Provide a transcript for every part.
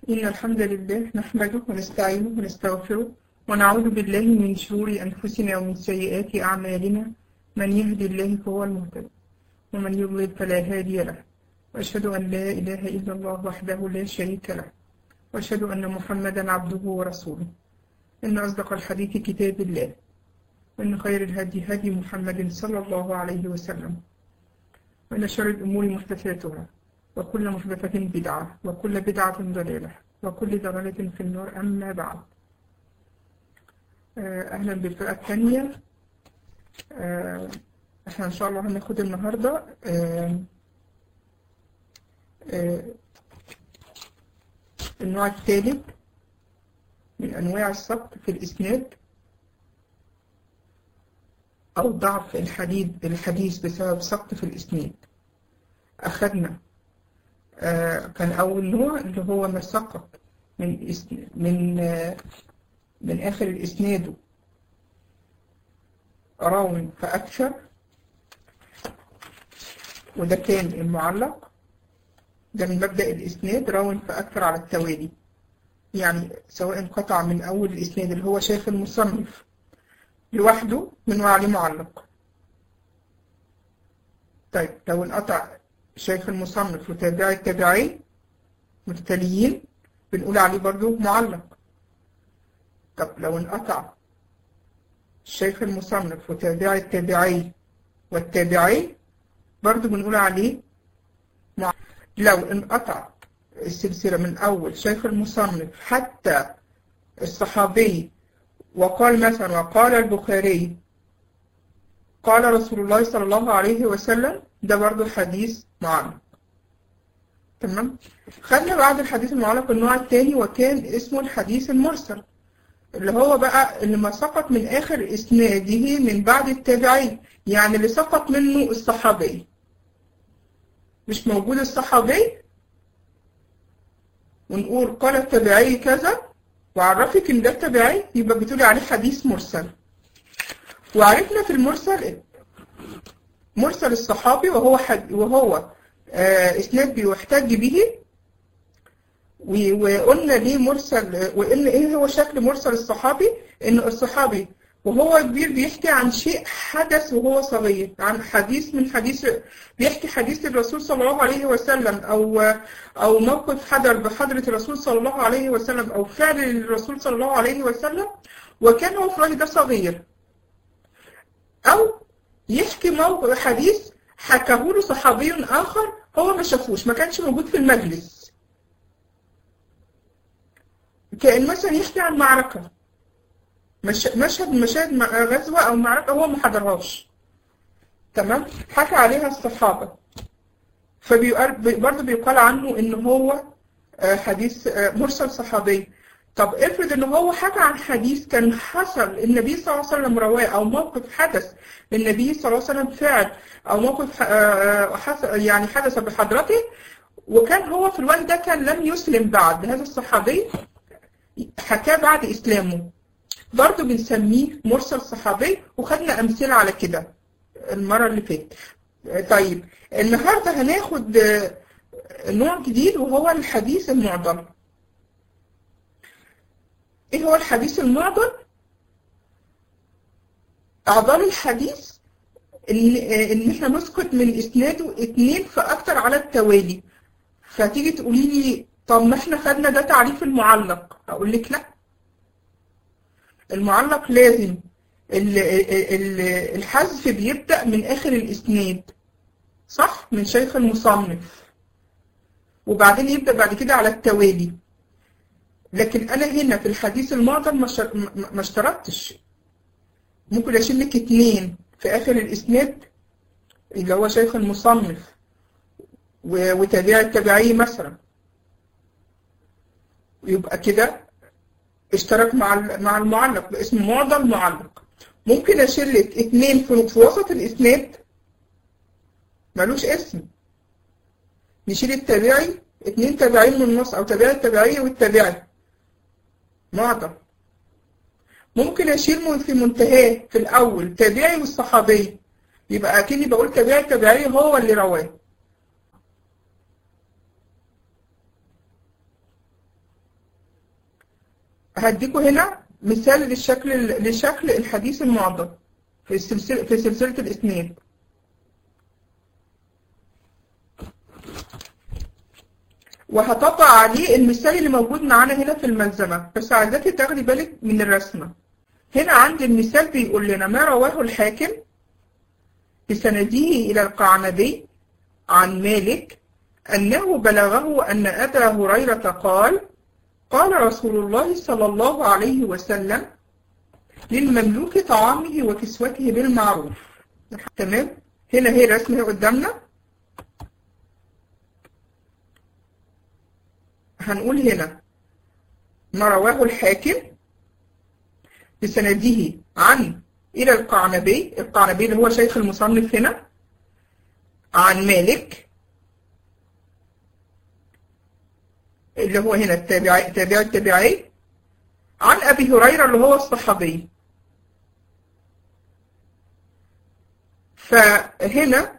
إن الحمد لله نحمده ونستعينه ونستغفره ونعوذ بالله من شرور أنفسنا ومن سيئات أعمالنا من يهدي الله فهو المهتد ومن يضلل فلا هادي له وأشهد أن لا إله إلا الله وحده لا شريك له وأشهد أن محمدا عبده ورسوله إن أصدق الحديث كتاب الله وإن خير الهدي هدي محمد صلى الله عليه وسلم وإن شر الأمور محدثاتها وكل محدثة بدعة وكل بدعة ضلالة وكل ضلالة في النار أما بعد آه، أهلا بالفرقة الثانية آه، احنا إن شاء الله هناخد النهاردة آه، آه، النوع الثالث من أنواع السقط في الإسناد أو ضعف الحديث الحديث بسبب سقط في الإسناد أخذنا آه، كان أول نوع اللي هو ما سقط من إسن... من آه، من آخر الإسناد راو فأكثر وده كان المعلق ده من مبدأ الإسناد راو فأكثر على التوالي يعني سواء انقطع من أول الإسناد اللي هو شايف المصنف لوحده من عليه معلق طيب لو انقطع شيخ المصنف وتابع التابعين متتاليين بنقول عليه برضو معلق طب لو انقطع الشيخ المصنف وتابع التابعين والتابعين برضو بنقول عليه معلق لو انقطع السلسلة من أول شيخ المصنف حتى الصحابي وقال مثلا وقال البخاري قال رسول الله صلى الله عليه وسلم ده برضو حديث معلق تمام خدنا بعد الحديث المعلق النوع الثاني وكان اسمه الحديث المرسل اللي هو بقى اللي ما سقط من آخر إسناده من بعد التابعين يعني اللي سقط منه الصحابي مش موجود الصحابي ونقول قال التابعي كذا وعرفك ان ده التابعي يبقى بتقولي عليه حديث مرسل وعرفنا في المرسل مرسل الصحابي وهو حد وهو آه اسناد بيحتج به وقلنا ليه مرسل وان ايه هو شكل مرسل الصحابي ان الصحابي وهو كبير بيحكي عن شيء حدث وهو صغير عن حديث من حديث بيحكي حديث الرسول صلى الله عليه وسلم او او موقف حضر بحضرة الرسول صلى الله عليه وسلم او فعل الرسول صلى الله عليه وسلم وكان هو في الوقت ده صغير او يحكي موقف حديث حكاه له صحابي اخر هو ما شافوش ما كانش موجود في المجلس كان مثلا يحكي عن معركه مش مشهد مشاهد غزوة أو معركة هو ما حضرهاش تمام حكى عليها الصحابة فبيقال برضه بيقال عنه إن هو حديث مرسل صحابي طب افرض إن هو حكى عن حديث كان حصل النبي صلى الله عليه وسلم رواه أو موقف حدث للنبي صلى الله عليه وسلم فعل أو موقف يعني حدث بحضرته وكان هو في الوقت ده كان لم يسلم بعد هذا الصحابي حكاه بعد إسلامه برضه بنسميه مرسل صحابي وخدنا أمثلة على كده المرة اللي فاتت طيب النهاردة هناخد نوع جديد وهو الحديث المعضل ايه هو الحديث المعضل اعضال الحديث ان ان احنا نسكت من اسناده اتنين فاكتر على التوالي فتيجي تقولي لي طب ما احنا خدنا ده تعريف المعلق اقول لك لا المعلق لازم الحذف بيبدأ من آخر الإسناد صح؟ من شيخ المصنف وبعدين يبدأ بعد كده على التوالي لكن أنا هنا في الحديث المعظم ما اشترطتش ممكن أشيل لك اتنين في آخر الإسناد اللي هو شيخ المصنف وتابع التابعي مثلا يبقى كده اشترك مع مع المعلق باسم معضل معلق ممكن اشيل لك اتنين في وسط الاسناد ملوش اسم نشيل التابعي اتنين تابعين من النص او تابعي التابعية والتابعي معضل ممكن اشيل في منتهاه في الاول تابعي والصحابي يبقى اكني بقول تابعي التابعي هو اللي رواه هديكوا هنا مثال للشكل لشكل الحديث المعضل في سلسلة في سلسلة الإسناد وهطبق عليه المثال اللي موجود معانا هنا في الملزمة بس عايزاكي تاخدي بالك من الرسمة هنا عندي المثال بيقول لنا ما رواه الحاكم بسنده إلى القعنبي عن مالك أنه بلغه أن أبا هريرة قال قال رسول الله صلى الله عليه وسلم للمملوك طعامه وكسوته بالمعروف تمام هنا هي الرسمة قدامنا هنقول هنا ما رواه الحاكم بسنده عن إلى القعنبي القعنبي اللي هو شيخ المصنف هنا عن مالك اللي هو هنا التابعي تابع التابعي عن أبي هريرة اللي هو الصحابي فهنا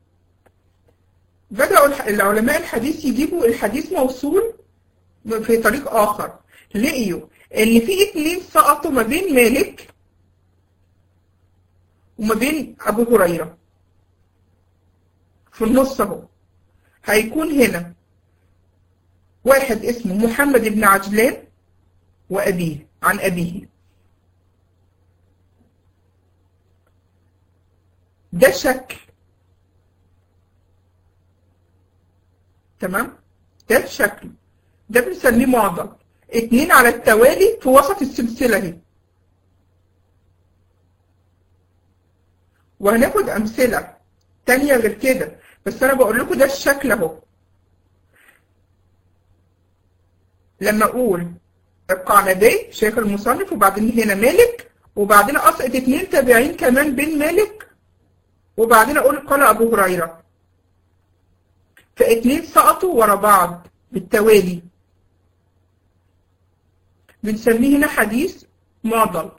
بدأوا العلماء الحديث يجيبوا الحديث موصول في طريق آخر لقيوا إن في اتنين سقطوا ما بين مالك وما بين أبو هريرة في النص أهو هيكون هنا واحد اسمه محمد بن عجلان وأبيه عن أبيه ده شكل تمام ده الشكل ده بنسميه معضل اتنين على التوالي في وسط السلسلة اهي وهناخد أمثلة تانية غير كده بس أنا بقول لكم ده الشكل أهو لما أقول القعنبي شيخ المصنف وبعدين هنا مالك وبعدين أسقط اتنين تابعين كمان بين مالك وبعدين أقول قال أبو هريرة فاتنين سقطوا ورا بعض بالتوالي بنسميه هنا حديث معضل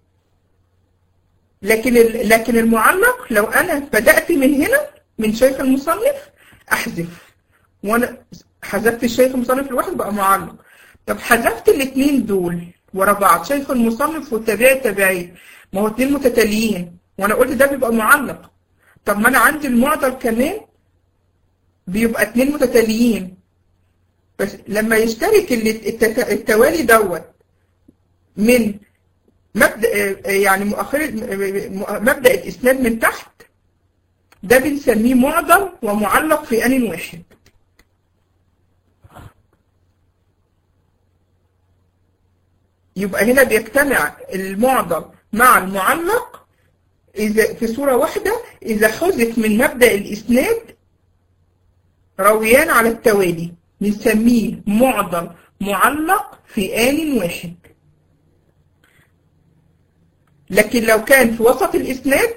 لكن لكن المعلق لو انا بدات من هنا من شيخ المصنف احذف وانا حذفت الشيخ المصنف الواحد بقى معلق طب حذفت الاثنين دول ورا بعض شيخ المصنف والتابعي التابعي ما هو اثنين متتاليين وانا قلت ده بيبقى معلق طب ما انا عندي المعضل كمان بيبقى اثنين متتاليين بس لما يشترك التوالي دوت من مبدأ يعني مؤخر مبدأ الإسناد من تحت ده بنسميه معضل ومعلق في آن واحد يبقى هنا بيجتمع المعضل مع المعلق إذا في صورة واحدة إذا حذف من مبدأ الإسناد راويان على التوالي بنسميه معضل معلق في آن واحد لكن لو كان في وسط الإسناد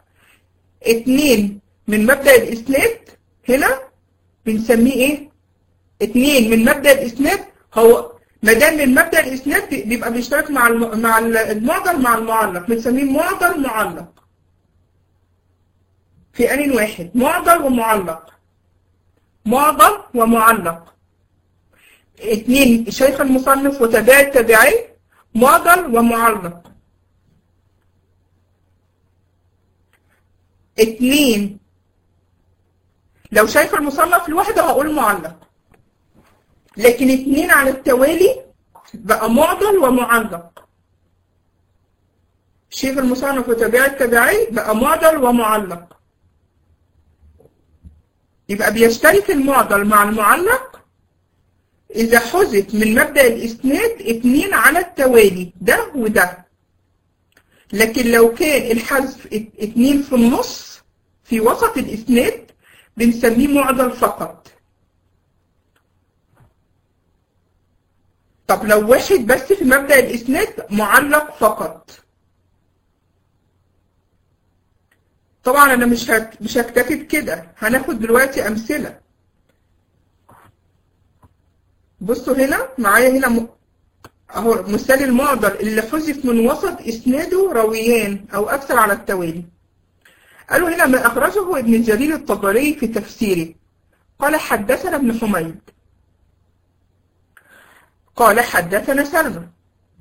اتنين من مبدأ الإسناد هنا بنسميه إيه؟ اتنين من مبدأ الإسناد هو ما دام من مبدأ الإسناد بيبقى بيشترك مع الم... مع المعضل مع المعلق بنسميه معضل معلق في آن واحد معضل ومعلق معضل ومعلق اتنين شيخ المصنف وتابع التابعي معضل ومعلق اتنين لو شايف المصنف لوحده هقول معلق لكن اتنين على التوالي بقى معضل ومعلق شيخ المصنف وتابع التابعي بقى معضل ومعلق يبقى بيشترك المعضل مع المعلق إذا حذف من مبدأ الإسناد اتنين على التوالي ده وده لكن لو كان الحذف اتنين في النص في وسط الإسناد بنسميه معضل فقط طب لو واحد بس في مبدأ الإسناد معلق فقط طبعا أنا مش هك... مش هكتفي بكده هناخد دلوقتي أمثلة بصوا هنا معايا هنا م... اهو مثال المعضل اللي حذف من وسط اسناده راويان او اكثر على التوالي قالوا هنا ما اخرجه ابن جرير الطبري في تفسيره قال حدثنا ابن حميد قال حدثنا سلمى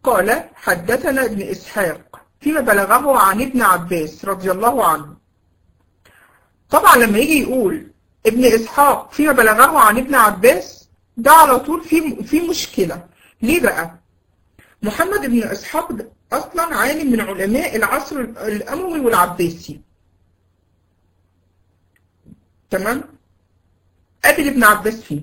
قال حدثنا ابن إسحاق فيما بلغه عن ابن عباس رضي الله عنه طبعا لما يجي يقول ابن إسحاق فيما بلغه عن ابن عباس ده على طول في في مشكلة ليه بقى؟ محمد بن إسحاق ده أصلا عالم من علماء العصر الأموي والعباسي تمام؟ قابل ابن عباس فيه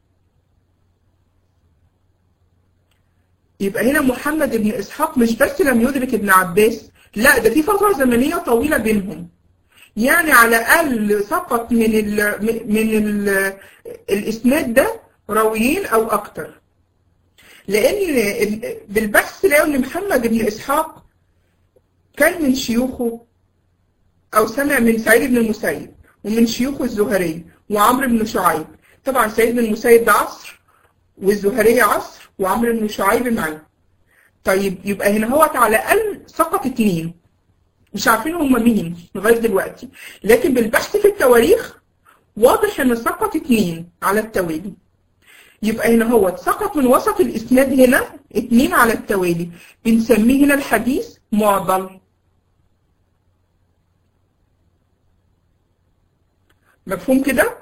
يبقى هنا محمد بن إسحاق مش بس لم يدرك ابن عباس لا ده في فترة زمنية طويلة بينهم يعني على الأقل سقط من ال من ال الإسناد ده راويين أو أكتر لأن بالبحث لقوا إن محمد بن إسحاق كان من شيوخه أو سمع من سعيد بن المسيب ومن شيوخه الزهري وعمرو بن شعيب طبعا سعيد بن المسيب ده عصر والزهري عصر وعمرو بن شعيب معاه طيب يبقى هنا هو على الأقل سقط اتنين مش عارفين هم مين لغاية دلوقتي لكن بالبحث في التواريخ واضح ان سقط اتنين على التوالي يبقى هنا هو سقط من وسط الاسناد هنا اتنين على التوالي بنسميه هنا الحديث معضل مفهوم كده؟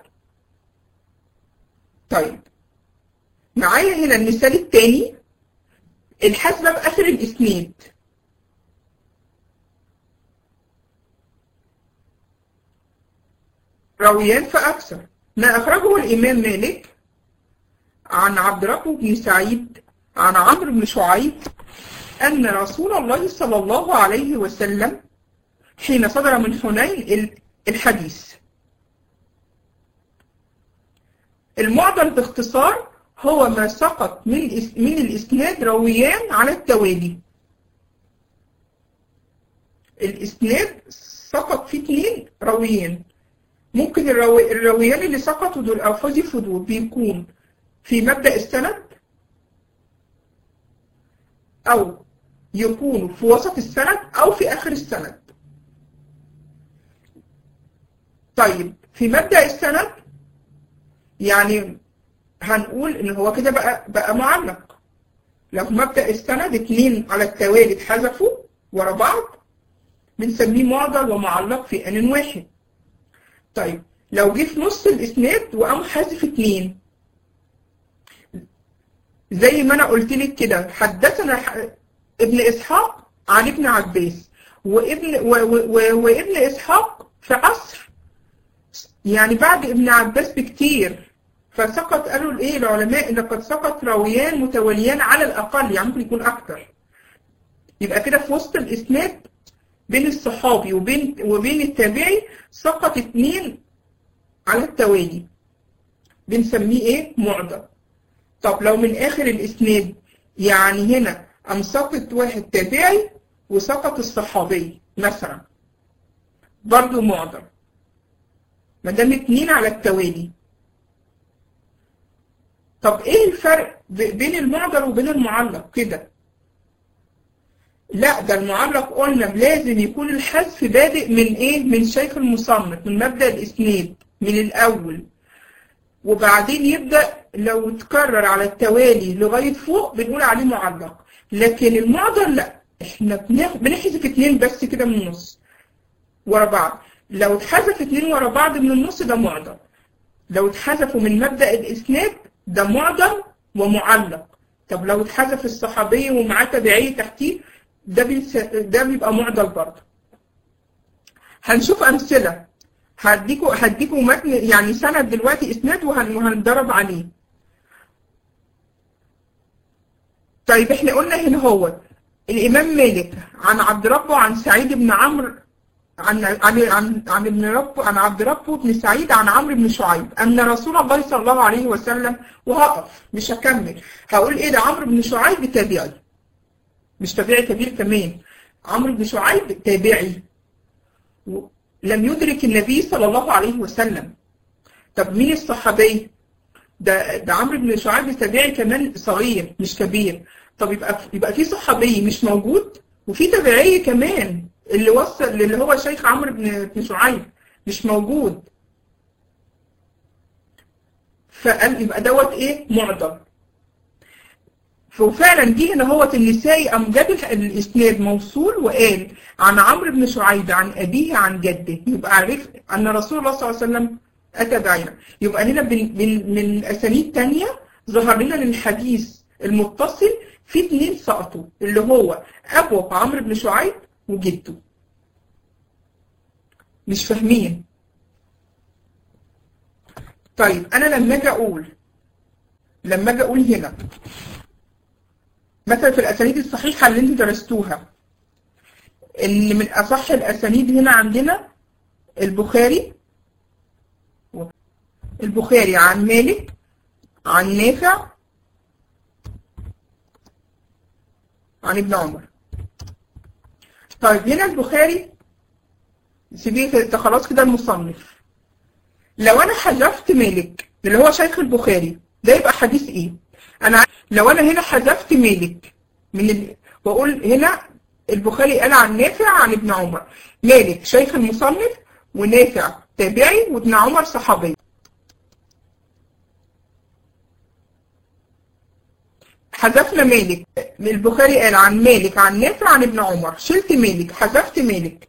طيب معايا هنا المثال التاني الحاسبة بآخر الإسناد راويان فأكثر ما أخرجه الإمام مالك عن عبد ربه بن سعيد عن عمرو بن شعيب أن رسول الله صلى الله عليه وسلم حين صدر من حنين الحديث المعضل باختصار هو ما سقط من من الإسناد راويان على التوالي الإسناد سقط فيه اثنين راويين ممكن الراوي الراويان اللي سقطوا دول أو حذفوا دول بيكون في مبدأ السند أو يكونوا في وسط السند أو في آخر السند طيب في مبدأ السند يعني هنقول ان هو كده بقى بقى معلق لو في مبدأ السند اتنين على التوالي اتحذفوا ورا بعض بنسميه معضل ومعلق في ان واحد طيب لو جه في نص الاسناد وقام حذف اتنين زي ما انا قلت لك كده حدثنا ابن اسحاق عن ابن عباس وابن و و و وابن اسحاق في عصر يعني بعد ابن عباس بكتير فسقط قالوا الايه العلماء ان قد سقط راويان متواليان على الاقل يعني ممكن يكون اكتر يبقى كده في وسط الاسناد بين الصحابي وبين وبين التابعي سقط اتنين على التوالي بنسميه ايه معضل طب لو من اخر الاسناد يعني هنا ام سقط واحد تابعي وسقط الصحابي مثلا برضه معضل ما دام اتنين على التوالي طب ايه الفرق بين المعضل وبين المعلق كده لا ده المعلق قلنا لازم يكون الحذف بادئ من ايه من شيخ المصنف من مبدأ الاسناد من الاول وبعدين يبدأ لو تكرر على التوالي لغاية فوق بنقول عليه معلق لكن المعضل لا احنا بنحذف اتنين بس كده من النص ورا بعض لو اتحذف اتنين ورا بعض من النص ده معضل لو اتحذفوا من مبدأ الاسناد ده معضل ومعلق طب لو اتحذف الصحابي ومعاه تبعي تحتيه ده بيس... ده بيبقى معضل برضه هنشوف امثله هديكوا هديكوا متن يعني سند دلوقتي اسناد وهن... وهنضرب عليه طيب احنا قلنا هنا هو الامام مالك عن عبد ربه عن سعيد بن عمرو عن عن عن عن ابن رب عن عبد ربه بن سعيد عن عمرو بن شعيب ان رسول الله صلى الله عليه وسلم وهقف مش هكمل هقول ايه ده عمرو بن شعيب تابعي مش تابعي كبير كمان عمرو بن شعيب تابعي لم يدرك النبي صلى الله عليه وسلم طب مين الصحابي ده ده عمرو بن شعيب تابعي كمان صغير مش كبير طب يبقى يبقى في صحابي مش موجود وفي تابعي كمان اللي وصل اللي هو شيخ عمرو بن بن شعيب مش موجود فقال يبقى دوت ايه معضل وفعلا جه هنا هو النسائي قام جاب الاسناد موصول وقال عن عمرو بن شعيب عن ابيه عن جده يبقى عرف ان رسول الله صلى الله عليه وسلم اتى بعينه يبقى هنا من من اسانيد ثانيه ظهر لنا للحديث المتصل في اثنين سقطوا اللي هو ابو عمرو بن شعيب وجده مش فاهمين طيب انا لما اجي اقول لما اجي اقول هنا مثلا في الاسانيد الصحيحه اللي انتوا درستوها اللي من اصح الاسانيد هنا عندنا البخاري البخاري عن مالك عن نافع عن ابن عمر طيب هنا البخاري سيبيه ده خلاص كده المصنف لو انا حذفت مالك اللي هو شيخ البخاري ده يبقى حديث ايه انا لو انا هنا حذفت مالك من ال... واقول هنا البخاري قال عن نافع عن ابن عمر مالك شيخ المصنف ونافع تابعي وابن عمر صحابي حذفنا مالك البخاري قال عن مالك عن نافع عن ابن عمر شلت مالك حذفت مالك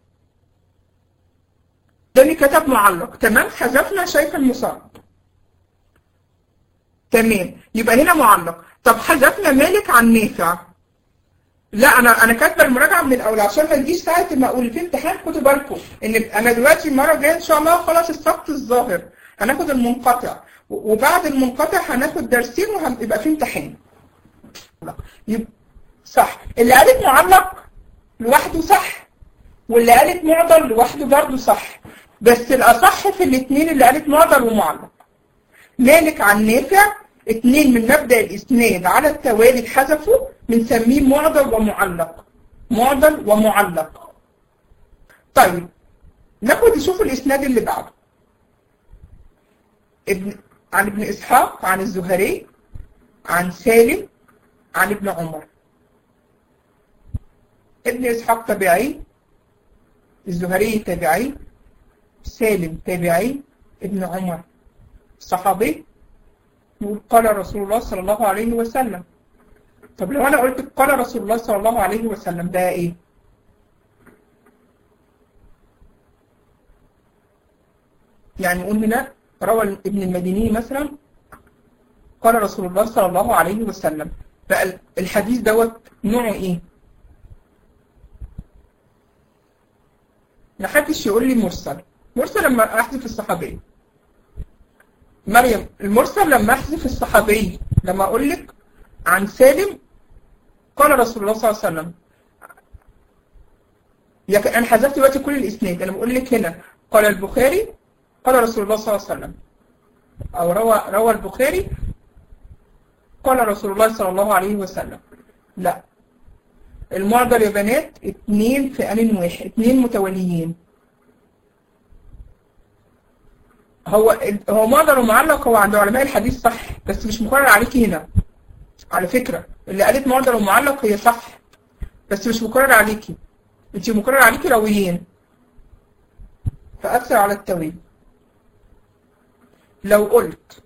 ده كتب معلق تمام حذفنا شيخ المصنف تمام يبقى هنا معلق طب حذفنا مالك عن نافع لا انا انا كاتبه المراجعه من الاول عشان ما تجيش ساعه ما اقول في امتحان خدوا بالكم ان انا دلوقتي المره الجايه ان شاء الله خلاص السقط الظاهر هناخد المنقطع وبعد المنقطع هناخد درسين وهيبقى في امتحان يبقى صح اللي قالت معلق لوحده صح واللي قالت معضل لوحده برضه صح بس الاصح في الاثنين اللي قالت معضل ومعلق مالك عن نافع اتنين من مبدأ الإسناد على التوالي اتحذفوا بنسميه معضل ومعلق معضل ومعلق طيب ناخد نشوف الإسناد اللي بعده ابن عن ابن إسحاق عن الزهري عن سالم عن ابن عمر ابن إسحاق تابعي الزهري تابعي سالم تابعي ابن عمر صحابي نقول قال رسول الله صلى الله عليه وسلم طب لو انا قلت قال رسول الله صلى الله عليه وسلم ده ايه يعني نقول هنا روى ابن المديني مثلا قال رسول الله صلى الله عليه وسلم بقى الحديث دوت نوعه ايه محدش يقول لي مرسل مرسل لما احذف الصحابيه مريم المرسل لما احذف الصحابي لما اقول لك عن سالم قال رسول الله صلى الله عليه وسلم يعني انا حذفت دلوقتي كل الاسناد انا بقول لك هنا قال البخاري قال رسول الله صلى الله عليه وسلم او روى روى البخاري قال رسول الله صلى الله عليه وسلم لا المعضل يا بنات اتنين في ان واحد اتنين متوليين هو هو معضل ومعلق هو عند علماء الحديث صح بس مش مقرر عليكي هنا على فكرة اللي قالت معضل ومعلق هي صح بس مش مقرر عليكي انت مقرر عليكي راويين فأكثر على التويل لو قلت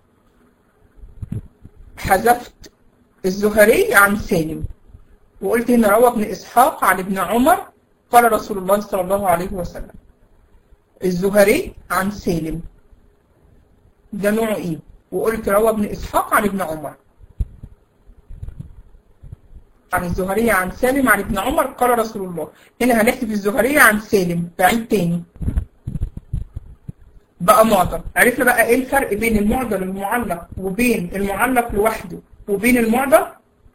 حذفت الزهري عن سالم وقلت هنا روى ابن إسحاق عن ابن عمر قال رسول الله صلى الله عليه وسلم الزهري عن سالم ده نوعه ايه وقلت روى ابن اسحاق عن ابن عمر عن الزهرية عن سالم عن ابن عمر قال رسول الله هنا هنكتب الزهرية عن سالم بعيد تاني بقى معضل عرفنا بقى ايه الفرق بين المعضل المعلق وبين المعلق لوحده وبين المعضل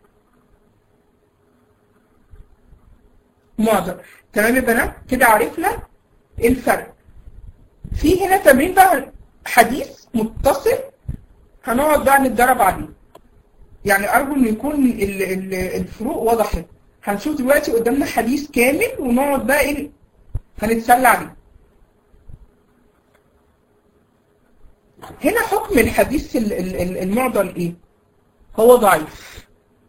معضل تمام يا بنات كده عرفنا ايه الفرق في هنا تمرين بقى حديث متصل هنقعد بقى نتدرب عليه يعني ارجو ان يكون ال- ال- الفروق وضحت هنشوف دلوقتي قدامنا حديث كامل ونقعد بقى ايه هنتسلى عليه هنا حكم الحديث ال- ال- ال- المعضل ايه هو ضعيف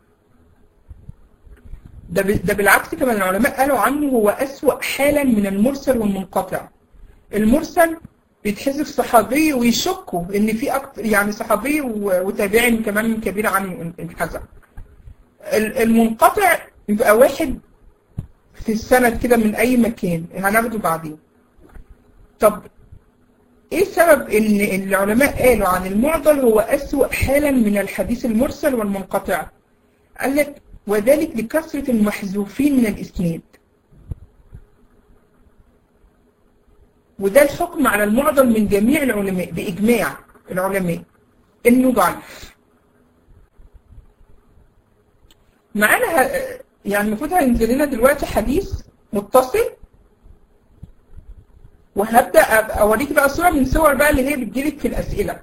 ده ب- ده بالعكس كمان العلماء قالوا عنه هو أسوأ حالا من المرسل والمنقطع المرسل بيتحذف صحابي ويشكوا ان في أكتر يعني صحابي و- وتابعي كمان كبير عنه انحذف ال- المنقطع يبقى واحد في السند كده من أي مكان هناخده بعدين طب ايه سبب ان العلماء قالوا عن المعضل هو أسوأ حالا من الحديث المرسل والمنقطع قال لك وذلك لكثرة المحذوفين من الإسناد وده الحكم على المعضل من جميع العلماء بإجماع العلماء إنه ضعيف معانا ه- يعني المفروض هينزل لنا دلوقتي حديث متصل وهبدأ أبقى أوريك بقى صورة من صور بقى اللي هي بتجيلك في الأسئلة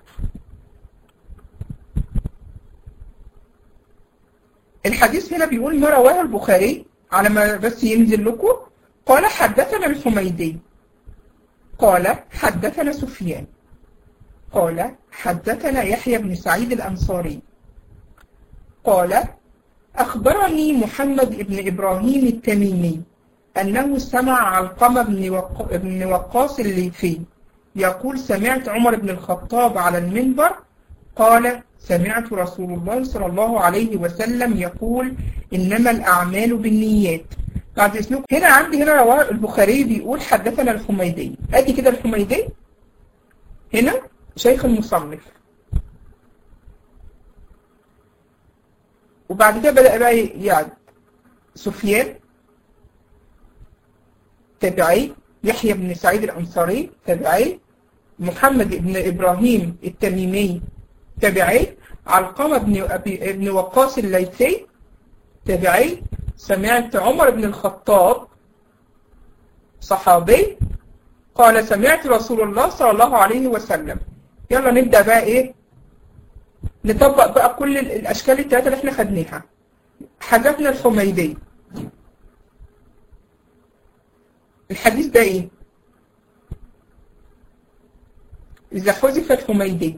الحديث هنا بيقول ما رواه البخاري على ما بس ينزل لكم قال حدثنا الحميدي قال حدثنا سفيان قال حدثنا يحيى بن سعيد الأنصاري قال أخبرني محمد بن إبراهيم التميمي أنه سمع علقمة بن, وق... بن وقاص الليثي يقول سمعت عمر بن الخطاب على المنبر قال سمعت رسول الله صلى الله عليه وسلم يقول إنما الأعمال بالنيات بعد اسمك هنا عندي هنا رواه البخاري بيقول حدثنا الحميدي ادي كده الحميدي هنا شيخ المصنف وبعد كده بدأ بقى يعني سفيان تابعي يحيى بن سعيد الأنصاري تابعي محمد بن إبراهيم التميمي تابعي علقمة بن أبي بن وقاص الليثي تابعي سمعت عمر بن الخطاب صحابي قال سمعت رسول الله صلى الله عليه وسلم يلا نبدأ بقى ايه نطبق بقى كل ال- الاشكال الثلاثة اللي احنا خدناها حذفنا الحميدي الحديث ده ايه اذا حذف الحميدي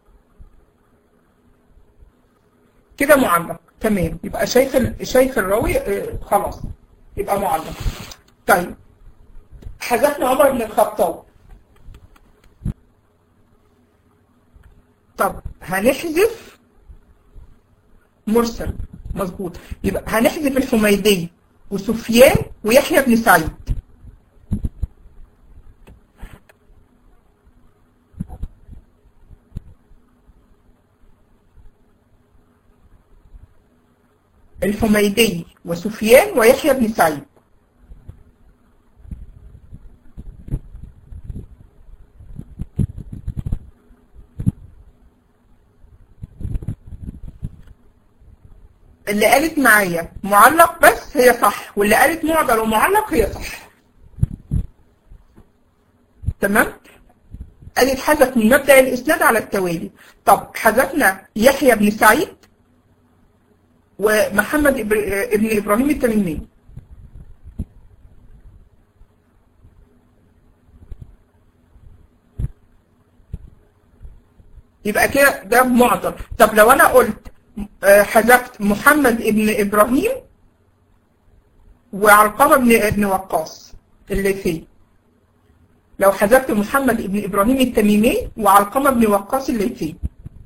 كده معلق تمام يبقى شيخ ال- شيخ الراوي آه، خلاص يبقى معلق طيب حذفنا عمر بن الخطاب طب هنحذف مرسل مظبوط يبقى هنحذف الحميدي وسفيان ويحيى بن سعيد الحميدي وسفيان ويحيى بن سعيد اللي قالت معايا معلق بس هي صح واللي قالت معضل ومعلق هي صح تمام قالت حذف من مبدأ الإسناد على التوالي طب حذفنا يحيى بن سعيد ومحمد إبر- ابن إبراهيم التميمي يبقى كده ده معضل طب لو أنا قلت آه، حذفت محمد ابن إبراهيم وعلقمة ابن ابن وقاص اللي فيه لو حذفت محمد ابن إبراهيم التميمي وعلقمة ابن وقاص اللي فيه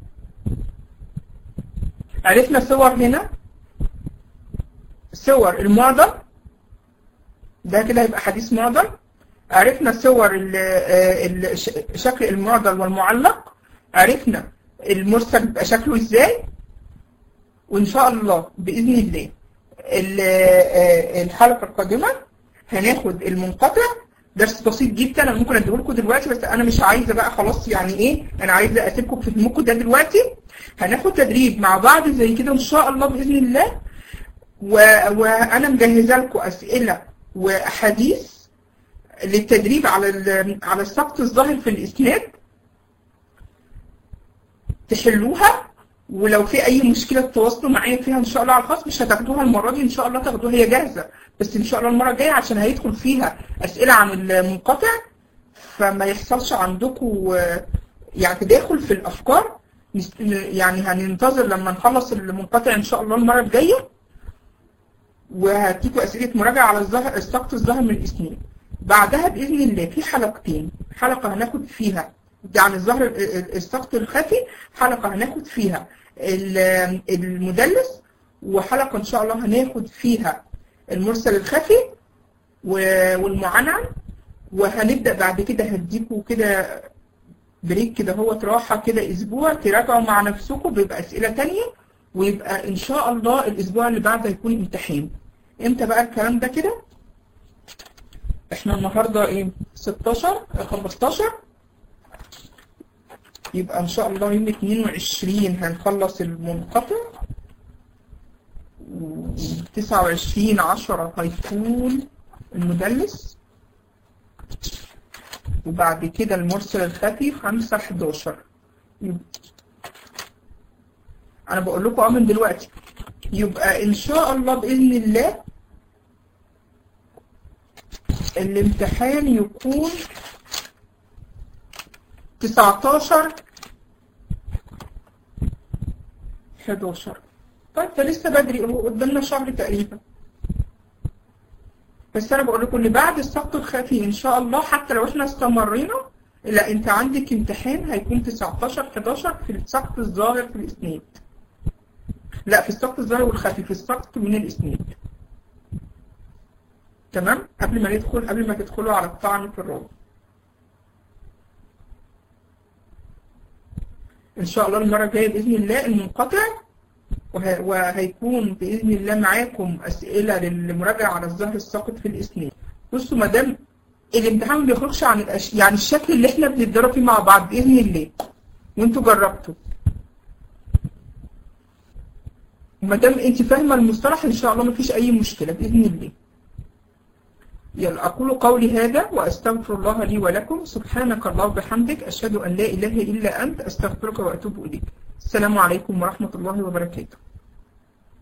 عرفنا صور هنا صور المعضل ده كده هيبقى حديث معضل عرفنا صور ال- آه، ال- ش- شكل المعضل والمعلق عرفنا المرسل بيبقى شكله ازاي وإن شاء الله بإذن الله ال- آه، الحلقة القادمة هناخد المنقطع درس بسيط جدا انا ممكن اديه لكم دلوقتي بس انا مش عايزه بقى خلاص يعني ايه انا عايزه اسيبكم في فهمكم ده دلوقتي هناخد تدريب مع بعض زي كده ان شاء الله باذن الله و... وانا مجهزه لكم اسئله واحاديث للتدريب على ال... على السقط الظاهر في الاسناد تحلوها ولو في اي مشكله تتواصلوا معايا فيها ان شاء الله على الخاص مش هتاخدوها المره دي ان شاء الله تاخدوها هي جاهزه بس ان شاء الله المره الجايه عشان هيدخل فيها اسئله عن المنقطع فما يحصلش عندكم آه، يعني تداخل في الافكار نس- يعني هننتظر لما نخلص المنقطع ان شاء الله المره الجايه وهديكوا اسئله مراجعه على الظهر السقط الظاهر من الاسنان بعدها باذن الله في حلقتين حلقه هناخد فيها دي عن الظهر ال- ال- السقط الخفي حلقه هناخد فيها ال- المدلس وحلقة إن شاء الله هناخد فيها المرسل الخفي و- والمعنعن وهنبدأ بعد كده هديكوا كده بريك كده هو راحة كده أسبوع تراجعوا مع نفسكم بيبقى أسئلة تانية ويبقى إن شاء الله الأسبوع اللي بعده هيكون امتحان إمتى بقى الكلام ده كده؟ إحنا النهاردة إيه؟ 16 15 يبقى إن شاء الله يوم 22 هنخلص المنقطع و 29 10 هيكون المدلس وبعد كده المرسل الخفي 5 11 يبقى انا بقول لكم اه من دلوقتي يبقى ان شاء الله باذن الله الامتحان يكون 19 11 طيب ده لسه بدري هو قدامنا شهر تقريبا بس انا بقول لكم ان بعد السقط الخفي ان شاء الله حتى لو احنا استمرينا لا انت عندك امتحان هيكون 19 11 في السقط الظاهر في الاسناد لا في السقط الظاهر والخفي في السقط من الاسناد تمام قبل ما ندخل قبل ما تدخلوا على الطعن في الراوي ان شاء الله المره الجايه باذن الله المنقطع وه- وهيكون باذن الله معاكم اسئله للمراجعه على الظهر الساقط في الاسناد بصوا ما دام الامتحان ما بيخرجش عن الأش... يعني الشكل اللي احنا بنتدرب فيه مع بعض باذن الله وانتوا جربتوا ما دام انت فاهمه المصطلح ان شاء الله ما فيش اي مشكله باذن الله يلا أقول قولي هذا وأستغفر الله لي ولكم سبحانك الله وبحمدك أشهد أن لا إله إلا أنت أستغفرك وأتوب إليك السلام عليكم ورحمة الله وبركاته